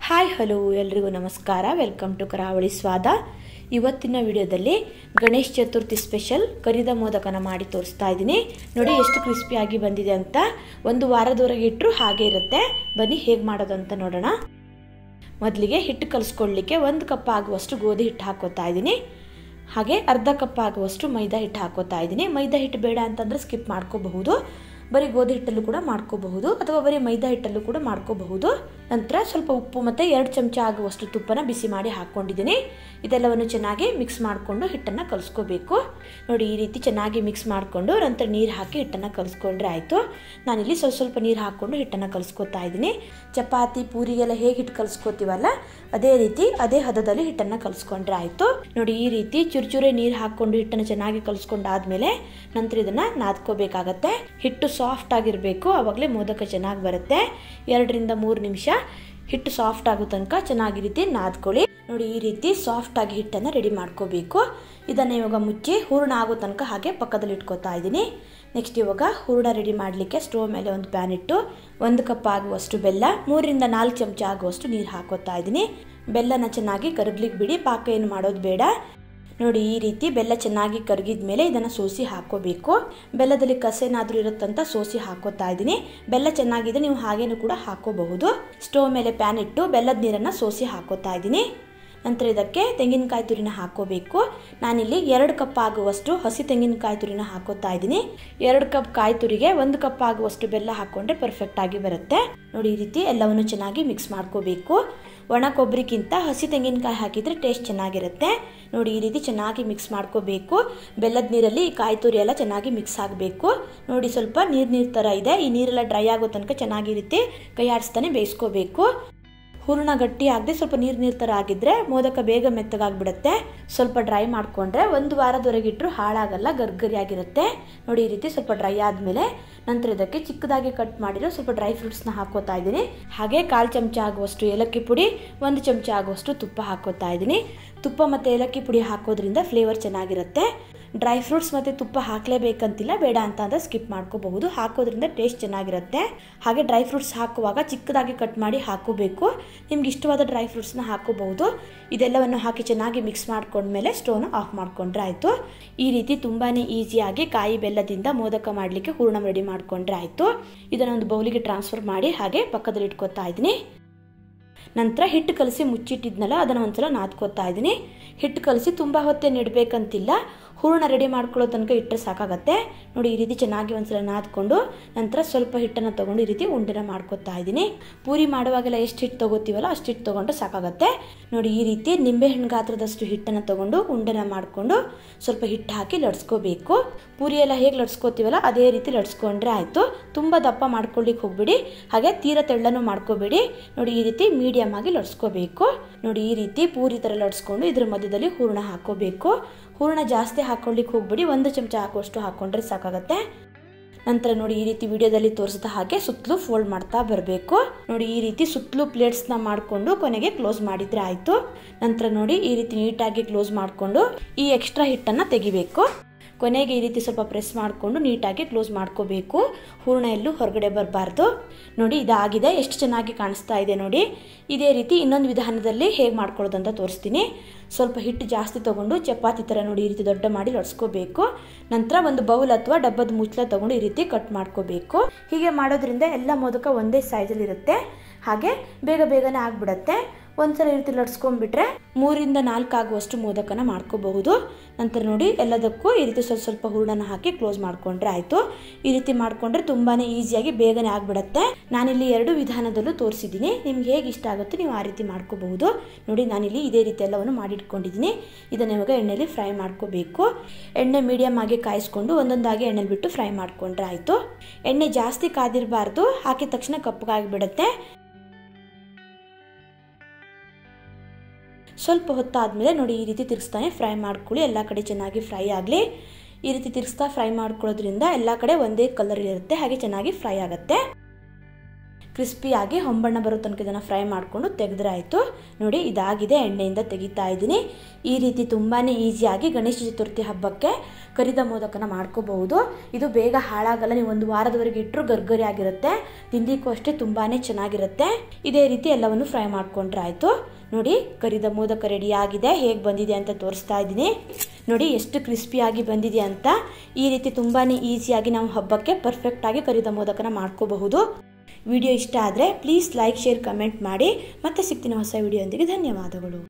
hi hello ಎಲ್ರಿಗೂ ನಮಸ್ಕಾರ welcome to ಕರಾವಳಿ ಸ್ವಾದ ಇವತ್ತಿನ ವಿಡಿಯೋದಲ್ಲಿ ಗಣೇಶ್ ಚತುರ್ಥಿ ಸ್ಪೆಷಲ್ ಕರಿದ ಮೋದಕನ ಮಾಡಿ ತೋರಿಸ್ತಾ ಇದ್ದೀನಿ ನೋಡಿ ಎಷ್ಟು ಕ್ರಿಸ್ಪಿಯಾಗಿ ಬಂದಿದೆ ಅಂತ ಒಂದು ವಾರದವರೆಗೆ ಇಟ್ಟರು ಹಾಗೆ ಇರುತ್ತೆ ಬನ್ನಿ ಹೇಗೆ ಮಾಡೋದು ಅಂತ ನೋಡೋಣ ಮೊದಲಿಗೆ ಹಿಟ್ಟು ಕಲಿಸ್ಕೊಳ್ಳಿಕ್ಕೆ ಒಂದು ಕಪ್ ಆಗುವಷ್ಟು ಗೋಧಿ ಹಿಟ್ಟು ಹಾಕೋತಾ ಇದ್ದೀನಿ ಹಾಗೆ ಅರ್ಧ ಕಪ್ ಆಗುವಷ್ಟು ಮೈದಾ ಹಿಟ್ಟು ಹಾಕೋತಾ ಇದ್ದೀನಿ ಮೈದಾ ಹಿಟ್ಟು ಬೇಡ ಅಂತಂದರೆ ಸ್ಕಿಪ್ ಮಾಡ್ಕೋಬಹುದು ಬರೀ ಗೋಧಿ ಹಿಟ್ಟಲ್ಲೂ ಕೂಡ ಮಾಡ್ಕೋಬಹುದು ಅಥವಾ ಬರೀ ಮೈದಾ ಹಿಟ್ಟಲ್ಲೂ ಕೂಡ ಮಾಡ್ಕೋಬಹುದು ನಂತರ ಸ್ವಲ್ಪ ಉಪ್ಪು ಮತ್ತು ಎರಡು ಚಮಚ ಆಗುವಷ್ಟು ತುಪ್ಪನ ಬಿಸಿ ಮಾಡಿ ಹಾಕ್ಕೊಂಡಿದ್ದೀನಿ ಇದೆಲ್ಲವನ್ನು ಚೆನ್ನಾಗಿ ಮಿಕ್ಸ್ ಮಾಡಿಕೊಂಡು ಹಿಟ್ಟನ್ನು ಕಲಿಸ್ಕೋಬೇಕು ನೋಡಿ ಈ ರೀತಿ ಚೆನ್ನಾಗಿ ಮಿಕ್ಸ್ ಮಾಡಿಕೊಂಡು ನಂತರ ನೀರು ಹಾಕಿ ಹಿಟ್ಟನ್ನು ಕಲಿಸ್ಕೊಂಡ್ರೆ ಆಯಿತು ನಾನಿಲ್ಲಿ ಸ್ವಲ್ಪ ಸ್ವಲ್ಪ ನೀರು ಹಾಕ್ಕೊಂಡು ಹಿಟ್ಟನ್ನು ಕಲಿಸ್ಕೊತಾ ಇದ್ದೀನಿ ಚಪಾತಿ ಪೂರಿಗೆಲ್ಲ ಹೇಗೆ ಹಿಟ್ಟು ಕಲಿಸ್ಕೋತೀವಲ್ಲ ಅದೇ ರೀತಿ ಅದೇ ಹದದಲ್ಲಿ ಹಿಟ್ಟನ್ನು ಕಲಿಸ್ಕೊಂಡ್ರೆ ಆಯಿತು ನೋಡಿ ಈ ರೀತಿ ಚುರುಚುರೆ ನೀರು ಹಾಕ್ಕೊಂಡು ಹಿಟ್ಟನ್ನು ಚೆನ್ನಾಗಿ ಕಲಿಸ್ಕೊಂಡಾದ್ಮೇಲೆ ನಂತರ ಇದನ್ನು ನಾದ್ಕೋಬೇಕಾಗತ್ತೆ ಹಿಟ್ಟು ಸಾಫ್ಟ್ ಆಗಿರಬೇಕು ಆವಾಗಲೇ ಮೋದಕ ಚೆನ್ನಾಗಿ ಬರುತ್ತೆ ಎರಡರಿಂದ ಮೂರು ನಿಮಿಷ ಹಿಟ್ಟು ಸಾಫ್ಟ್ ಆಗೋ ತನಕ ಚೆನ್ನಾಗಿ ರೀತಿ ನಾದ್ಕೊಳ್ಳಿ ನೋಡಿ ಈ ರೀತಿ ಸಾಫ್ಟ್ ಆಗಿ ಹಿಟ್ಟನ್ನು ರೆಡಿ ಮಾಡ್ಕೋಬೇಕು ಇದನ್ನು ಇವಾಗ ಮುಚ್ಚಿ ಹೂರ್ಣ ಆಗೋ ತನಕ ಹಾಗೆ ಪಕ್ಕದಲ್ಲಿ ಇಟ್ಕೋತಾ ಇದ್ದೀನಿ ನೆಕ್ಸ್ಟ್ ಇವಾಗ ಹೂರ್ಣ ರೆಡಿ ಮಾಡಲಿಕ್ಕೆ ಸ್ಟೋವ್ ಮೇಲೆ ಒಂದು ಪ್ಯಾನ್ ಇಟ್ಟು ಒಂದು ಕಪ್ ಆಗುವಷ್ಟು ಬೆಲ್ಲ ಮೂರರಿಂದ ನಾಲ್ಕು ಚಮಚ ಆಗುವಷ್ಟು ನೀರು ಹಾಕೋತಾ ಇದ್ದೀನಿ ಬೆಲ್ಲನ ಚೆನ್ನಾಗಿ ಕರಗ್ಲಿಕ್ಕೆ ಬಿಡಿ ಪಾಕ ಏನು ಮಾಡೋದು ಬೇಡ ನೋಡಿ ಈ ರೀತಿ ಬೆಲ್ಲ ಚೆನ್ನಾಗಿ ಕರಗಿದ ಮೇಲೆ ಇದನ್ನು ಸೋಸಿ ಹಾಕೋಬೇಕು ಬೆಲ್ಲದಲ್ಲಿ ಕಸೇನಾದರೂ ಇರುತ್ತಂತ ಸೋಸಿ ಹಾಕೋತಾ ಇದ್ದೀನಿ ಬೆಲ್ಲ ಚೆನ್ನಾಗಿದೆ ನೀವು ಹಾಗೇನು ಕೂಡ ಹಾಕೋಬಹುದು ಸ್ಟೋವ್ ಮೇಲೆ ಪ್ಯಾನ್ ಇಟ್ಟು ಬೆಲ್ಲದ ನೀರನ್ನು ಸೋಸಿ ಹಾಕೋತಾ ಇದ್ದೀನಿ ನಂತರ ಇದಕ್ಕೆ ತೆಂಗಿನಕಾಯಿ ತುರಿನ ಹಾಕೋಬೇಕು ನಾನಿಲ್ಲಿ ಎರಡು ಕಪ್ ಆಗುವಷ್ಟು ಹಸಿ ತೆಂಗಿನಕಾಯಿ ತುರಿನ ಹಾಕೋತಾ ಇದ್ದೀನಿ ಎರಡು ಕಪ್ ಕಾಯಿ ತುರಿಗೆ ಒಂದು ಕಪ್ ಆಗುವಷ್ಟು ಬೆಲ್ಲ ಹಾಕ್ಕೊಂಡ್ರೆ ಪರ್ಫೆಕ್ಟ್ ಆಗಿ ಬರುತ್ತೆ ನೋಡಿ ಈ ರೀತಿ ಎಲ್ಲವನ್ನು ಚೆನ್ನಾಗಿ ಮಿಕ್ಸ್ ಮಾಡ್ಕೋಬೇಕು ಒಣ ಕೊಬ್ಬರಿಗಿಂತ ಹಸಿ ತೆಂಗಿನಕಾಯಿ ಹಾಕಿದರೆ ಟೇಸ್ಟ್ ಚೆನ್ನಾಗಿರುತ್ತೆ ನೋಡಿ ಈ ರೀತಿ ಚೆನ್ನಾಗಿ ಮಿಕ್ಸ್ ಮಾಡ್ಕೋಬೇಕು ಬೆಲ್ಲದ ನೀರಲ್ಲಿ ಈ ಕಾಯಿ ತುರಿ ಎಲ್ಲ ಚೆನ್ನಾಗಿ ಮಿಕ್ಸ್ ಆಗಬೇಕು ನೋಡಿ ಸ್ವಲ್ಪ ನೀರು ನೀರು ಥರ ಇದೆ ಈ ನೀರೆಲ್ಲ ಡ್ರೈ ಆಗೋ ತನಕ ಚೆನ್ನಾಗಿ ರೀತಿ ಕೈ ಆಡಿಸ್ತಾನೆ ಬೇಯಿಸ್ಕೋಬೇಕು ಹೂರ್ಣ ಗಟ್ಟಿ ಆಗದೆ ಸ್ವಲ್ಪ ನೀರು ನೀರು ಥರ ಆಗಿದ್ರೆ ಮೋದಕ ಬೇಗ ಮೆತ್ತಗಾಗ್ಬಿಡುತ್ತೆ ಸ್ವಲ್ಪ ಡ್ರೈ ಮಾಡಿಕೊಂಡ್ರೆ ಒಂದು ವಾರದವರೆಗೆ ಇಟ್ಟರು ಹಾಳಾಗಲ್ಲ ಗರ್ಗರಿಯಾಗಿರುತ್ತೆ ನೋಡಿ ಈ ರೀತಿ ಸ್ವಲ್ಪ ಡ್ರೈ ಆದಮೇಲೆ ನಂತರ ಇದಕ್ಕೆ ಚಿಕ್ಕದಾಗಿ ಕಟ್ ಮಾಡಿರೋ ಸ್ವಲ್ಪ ಡ್ರೈ ಫ್ರೂಟ್ಸ್ನ ಹಾಕೋತಾ ಇದ್ದೀನಿ ಹಾಗೆ ಕಾಲು ಚಮಚ ಆಗುವಷ್ಟು ಏಲಕ್ಕಿ ಪುಡಿ ಒಂದು ಚಮಚ ಆಗುವಷ್ಟು ತುಪ್ಪ ಹಾಕೋತಾ ಇದ್ದೀನಿ ತುಪ್ಪ ಮತ್ತು ಏಲಕ್ಕಿ ಪುಡಿ ಹಾಕೋದ್ರಿಂದ ಫ್ಲೇವರ್ ಚೆನ್ನಾಗಿರುತ್ತೆ ಡ್ರೈ ಫ್ರೂಟ್ಸ್ ಮತ್ತು ತುಪ್ಪ ಹಾಕಲೇಬೇಕಂತಿಲ್ಲ ಬೇಡ ಅಂತ ಅಂದರೆ ಸ್ಕಿಪ್ ಮಾಡ್ಕೋಬಹುದು ಹಾಕೋದ್ರಿಂದ ಟೇಸ್ಟ್ ಚೆನ್ನಾಗಿರುತ್ತೆ ಹಾಗೆ ಡ್ರೈ ಫ್ರೂಟ್ಸ್ ಹಾಕುವಾಗ ಚಿಕ್ಕದಾಗಿ ಕಟ್ ಮಾಡಿ ಹಾಕೋಬೇಕು ನಿಮ್ಗೆ ಇಷ್ಟವಾದ ಡ್ರೈ ಫ್ರೂಟ್ಸ್ನ ಹಾಕೋಬಹುದು ಇದೆಲ್ಲವನ್ನು ಹಾಕಿ ಚೆನ್ನಾಗಿ ಮಿಕ್ಸ್ ಮಾಡ್ಕೊಂಡ್ಮೇಲೆ ಸ್ಟೋವ್ನ ಆಫ್ ಮಾಡ್ಕೊಂಡ್ರೆ ಆಯಿತು ಈ ರೀತಿ ತುಂಬಾ ಈಸಿಯಾಗಿ ಕಾಯಿ ಬೆಲ್ಲದಿಂದ ಮೋದಕ ಮಾಡಲಿಕ್ಕೆ ಹೂರ್ಣ ರೆಡಿ ಮಾಡ್ಕೊಂಡ್ರೆ ಆಯಿತು ಇದನ್ನು ಒಂದು ಬೌಲಿಗೆ ಟ್ರಾನ್ಸ್ಫರ್ ಮಾಡಿ ಹಾಗೆ ಪಕ್ಕದಲ್ಲಿ ಇಟ್ಕೊತಾ ಇದ್ದೀನಿ ನಂತರ ಹಿಟ್ಟು ಕಲಸಿ ಮುಚ್ಚಿಟ್ಟಿದ್ನಲ್ಲ ಅದನ್ನು ಒಂದ್ಸಲ ನಾದ್ಕೋತಾ ಇದ್ದೀನಿ ಹಿಟ್ಟು ಕಲಸಿ ತುಂಬ ಹೊತ್ತೇನು ಇಡಬೇಕಂತಿಲ್ಲ ಹೂರ್ಣ ರೆಡಿ ಮಾಡ್ಕೊಳ್ಳೋ ತನಕ ಇಟ್ಟರೆ ಸಾಕಾಗತ್ತೆ ನೋಡಿ ಈ ರೀತಿ ಚೆನ್ನಾಗಿ ಒಂದ್ಸಲ ನಾದ್ಕೊಂಡು ನಂತರ ಸ್ವಲ್ಪ ಹಿಟ್ಟನ್ನು ತೊಗೊಂಡು ಈ ರೀತಿ ಉಂಡೆನ ಮಾಡ್ಕೊತಾ ಇದ್ದೀನಿ ಪೂರಿ ಮಾಡುವಾಗೆಲ್ಲ ಎಷ್ಟು ಹಿಟ್ಟು ತೊಗೋತೀವಲ್ಲ ಅಷ್ಟು ಹಿಟ್ಟು ತೊಗೊಂಡ್ರೆ ಸಾಕಾಗತ್ತೆ ನೋಡಿ ಈ ರೀತಿ ನಿಂಬೆಹಣ್ಣು ಗಾತ್ರದಷ್ಟು ಹಿಟ್ಟನ್ನು ತೊಗೊಂಡು ಉಂಡೆನ ಮಾಡಿಕೊಂಡು ಸ್ವಲ್ಪ ಹಿಟ್ಟು ಹಾಕಿ ಲಡ್ಸ್ಕೋಬೇಕು ಪೂರಿ ಎಲ್ಲ ಹೇಗೆ ಲಡ್ಸ್ಕೋತೀವಲ್ಲ ಅದೇ ರೀತಿ ಲಡ್ಸ್ಕೊಂಡ್ರೆ ಆಯಿತು ತುಂಬ ದಪ್ಪ ಮಾಡ್ಕೊಳ್ಳಿಕ್ಕೆ ಹೋಗ್ಬಿಡಿ ಹಾಗೆ ತೀರ ತೆಳ್ಳನೂ ಮಾಡ್ಕೋಬೇಡಿ ನೋಡಿ ಈ ರೀತಿ ಮೀಡಿಯಮ್ ಆಗಿ ಲಡ್ಸ್ಕೋಬೇಕು ನೋಡಿ ಈ ರೀತಿ ಪೂರಿ ಥರ ಲಡ್ಸ್ಕೊಂಡು ಇದ್ರ ಮಧ್ಯದಲ್ಲಿ ಹೂರ್ಣ ಹಾಕೋಬೇಕು ಹೂರ್ಣ ಜಾಸ್ತಿ ಹಾಕೊಳ್ಳಿಕ್ಕೆ ಹೋಗ್ಬಿಡಿ ಒಂದು ಚಮಚ ಹಾಕುವಷ್ಟು ಹಾಕ್ಕೊಂಡ್ರೆ ಸಾಕಾಗತ್ತೆ ನಂತರ ನೋಡಿ ಈ ರೀತಿ ವಿಡಿಯೋದಲ್ಲಿ ತೋರಿಸಿದ ಹಾಗೆ ಸುತ್ತಲೂ ಫೋಲ್ಡ್ ಮಾಡ್ತಾ ಬರಬೇಕು ನೋಡಿ ಈ ರೀತಿ ಸುತ್ತಲೂ ಪ್ಲೇಟ್ಸ್ನ ಮಾಡಿಕೊಂಡು ಕೊನೆಗೆ ಕ್ಲೋಸ್ ಮಾಡಿದರೆ ಆಯಿತು ನಂತರ ನೋಡಿ ಈ ರೀತಿ ನೀಟಾಗಿ ಕ್ಲೋಸ್ ಮಾಡಿಕೊಂಡು ಈ ಎಕ್ಸ್ಟ್ರಾ ಹಿಟ್ಟನ್ನು ತೆಗಿಬೇಕು ಕೊನೆಗೆ ಈ ರೀತಿ ಸ್ವಲ್ಪ ಪ್ರೆಸ್ ಮಾಡಿಕೊಂಡು ನೀಟಾಗಿ ಕ್ಲೋಸ್ ಮಾಡ್ಕೋಬೇಕು ಹೂರ್ಣ ಎಲ್ಲೂ ಹೊರಗಡೆ ಬರಬಾರ್ದು ನೋಡಿ ಇದಾಗಿದೆ ಎಷ್ಟು ಚೆನ್ನಾಗಿ ಕಾಣಿಸ್ತಾ ಇದೆ ನೋಡಿ ಇದೇ ರೀತಿ ಇನ್ನೊಂದು ವಿಧಾನದಲ್ಲಿ ಹೇಗೆ ಮಾಡ್ಕೊಳ್ಳೋದು ಅಂತ ತೋರಿಸ್ತೀನಿ ಸ್ವಲ್ಪ ಹಿಟ್ಟು ಜಾಸ್ತಿ ತೊಗೊಂಡು ಚಪಾತಿ ಥರ ನೋಡಿ ಈ ರೀತಿ ದೊಡ್ಡ ಮಾಡಿ ಲಡ್ಸ್ಕೋಬೇಕು ನಂತರ ಒಂದು ಬೌಲ್ ಅಥವಾ ಡಬ್ಬದ ಮುಚ್ಚಲ ತೊಗೊಂಡು ಈ ರೀತಿ ಕಟ್ ಮಾಡ್ಕೋಬೇಕು ಹೀಗೆ ಮಾಡೋದ್ರಿಂದ ಎಲ್ಲ ಮೋದಕ ಒಂದೇ ಸೈಜಲ್ಲಿ ಇರುತ್ತೆ ಹಾಗೆ ಬೇಗ ಬೇಗನೆ ಆಗಿಬಿಡತ್ತೆ ಒಂದ್ಸಲ ಈ ರೀತಿ ಲಡ್ಸ್ಕೊಂಡ್ಬಿಟ್ರೆ ಮೂರಿಂದ ನಾಲ್ಕು ಆಗುವಷ್ಟು ಮೋದಕನ ಮಾಡ್ಕೋಬಹುದು ನಂತರ ನೋಡಿ ಎಲ್ಲದಕ್ಕೂ ಈ ರೀತಿ ಸ್ವಲ್ಪ ಸ್ವಲ್ಪ ಹೂರ್ಣನ ಹಾಕಿ ಕ್ಲೋಸ್ ಮಾಡ್ಕೊಂಡ್ರೆ ಆಯಿತು ಈ ರೀತಿ ಮಾಡಿಕೊಂಡ್ರೆ ತುಂಬಾ ಈಸಿಯಾಗಿ ಬೇಗನೆ ಆಗಿಬಿಡತ್ತೆ ನಾನಿಲ್ಲಿ ಎರಡು ವಿಧಾನದಲ್ಲೂ ತೋರಿಸಿದ್ದೀನಿ ನಿಮ್ಗೆ ಹೇಗೆ ಇಷ್ಟ ಆಗುತ್ತೆ ನೀವು ಆ ರೀತಿ ಮಾಡ್ಕೋಬಹುದು ನೋಡಿ ನಾನಿಲ್ಲಿ ಇದೇ ರೀತಿ ಎಲ್ಲವನ್ನು ಮಾಡಿಟ್ಕೊಂಡಿದ್ದೀನಿ ಇದನ್ನು ಇವಾಗ ಎಣ್ಣೆಲಿ ಫ್ರೈ ಮಾಡ್ಕೋಬೇಕು ಎಣ್ಣೆ ಮೀಡಿಯಮ್ ಆಗಿ ಕಾಯಿಸ್ಕೊಂಡು ಒಂದೊಂದಾಗಿ ಎಣ್ಣೆಲಿ ಬಿಟ್ಟು ಫ್ರೈ ಮಾಡ್ಕೊಂಡ್ರೆ ಆಯಿತು ಎಣ್ಣೆ ಜಾಸ್ತಿ ಕಾದಿರಬಾರ್ದು ಹಾಕಿದ ತಕ್ಷಣ ಕಪ್ಪಗಾಗಿಬಿಡುತ್ತೆ ಸ್ವಲ್ಪ ಹೊತ್ತಾದಮೇಲೆ ನೋಡಿ ಈ ರೀತಿ ತಿರ್ಗಿಸ್ತಾನೆ ಫ್ರೈ ಮಾಡ್ಕೊಳ್ಳಿ ಎಲ್ಲ ಕಡೆ ಚೆನ್ನಾಗಿ ಫ್ರೈ ಆಗಲಿ ಈ ರೀತಿ ತಿರ್ಗಿಸ್ತಾ ಫ್ರೈ ಮಾಡ್ಕೊಳ್ಳೋದ್ರಿಂದ ಎಲ್ಲ ಕಡೆ ಒಂದೇ ಕಲರ್ ಇರುತ್ತೆ ಹಾಗೆ ಚೆನ್ನಾಗಿ ಫ್ರೈ ಆಗುತ್ತೆ ಕ್ರಿಸ್ಪಿಯಾಗಿ ಹೊಂಬಣ್ಣ ಬರೋ ತನಕ ಇದನ್ನು ಫ್ರೈ ಮಾಡಿಕೊಂಡು ತೆಗೆದ್ರೆ ಆಯಿತು ನೋಡಿ ಇದಾಗಿದೆ ಎಣ್ಣೆಯಿಂದ ತೆಗಿತಾ ಇದ್ದೀನಿ ಈ ರೀತಿ ತುಂಬಾ ಈಸಿಯಾಗಿ ಗಣೇಶ ಚತುರ್ಥಿ ಹಬ್ಬಕ್ಕೆ ಕರಿದ ಮೋದಕನ ಮಾಡ್ಕೋಬಹುದು ಇದು ಬೇಗ ಹಾಳಾಗಲ್ಲ ನೀವು ಒಂದು ವಾರದವರೆಗೆ ಇಟ್ಟರು ಗರ್ಗರಿ ಆಗಿರುತ್ತೆ ತಿಂದಿಕ್ಕೂ ಅಷ್ಟೇ ತುಂಬಾ ಚೆನ್ನಾಗಿರುತ್ತೆ ಇದೇ ರೀತಿ ಎಲ್ಲವನ್ನು ಫ್ರೈ ಮಾಡ್ಕೊಂಡ್ರೆ ಆಯಿತು ನೋಡಿ ಕರಿದ ಮೋದಕ ರೆಡಿ ಆಗಿದೆ ಹೇಗೆ ಬಂದಿದೆ ಅಂತ ತೋರಿಸ್ತಾ ಇದ್ದೀನಿ ನೋಡಿ ಎಷ್ಟು ಕ್ರಿಸ್ಪಿಯಾಗಿ ಬಂದಿದೆ ಅಂತ ಈ ರೀತಿ ತುಂಬಾ ಈಸಿಯಾಗಿ ನಾವು ಹಬ್ಬಕ್ಕೆ ಪರ್ಫೆಕ್ಟಾಗಿ ಕರಿದ ಮೋದಕನ ಮಾಡ್ಕೋಬಹುದು ವಿಡಿಯೋ ಇಷ್ಟ ಆದರೆ ಪ್ಲೀಸ್ ಲೈಕ್ ಶೇರ್ ಕಮೆಂಟ್ ಮಾಡಿ ಮತ್ತೆ ಸಿಗ್ತೀನಿ ಹೊಸ ವಿಡಿಯೋಂದಿಗೆ ಧನ್ಯವಾದಗಳು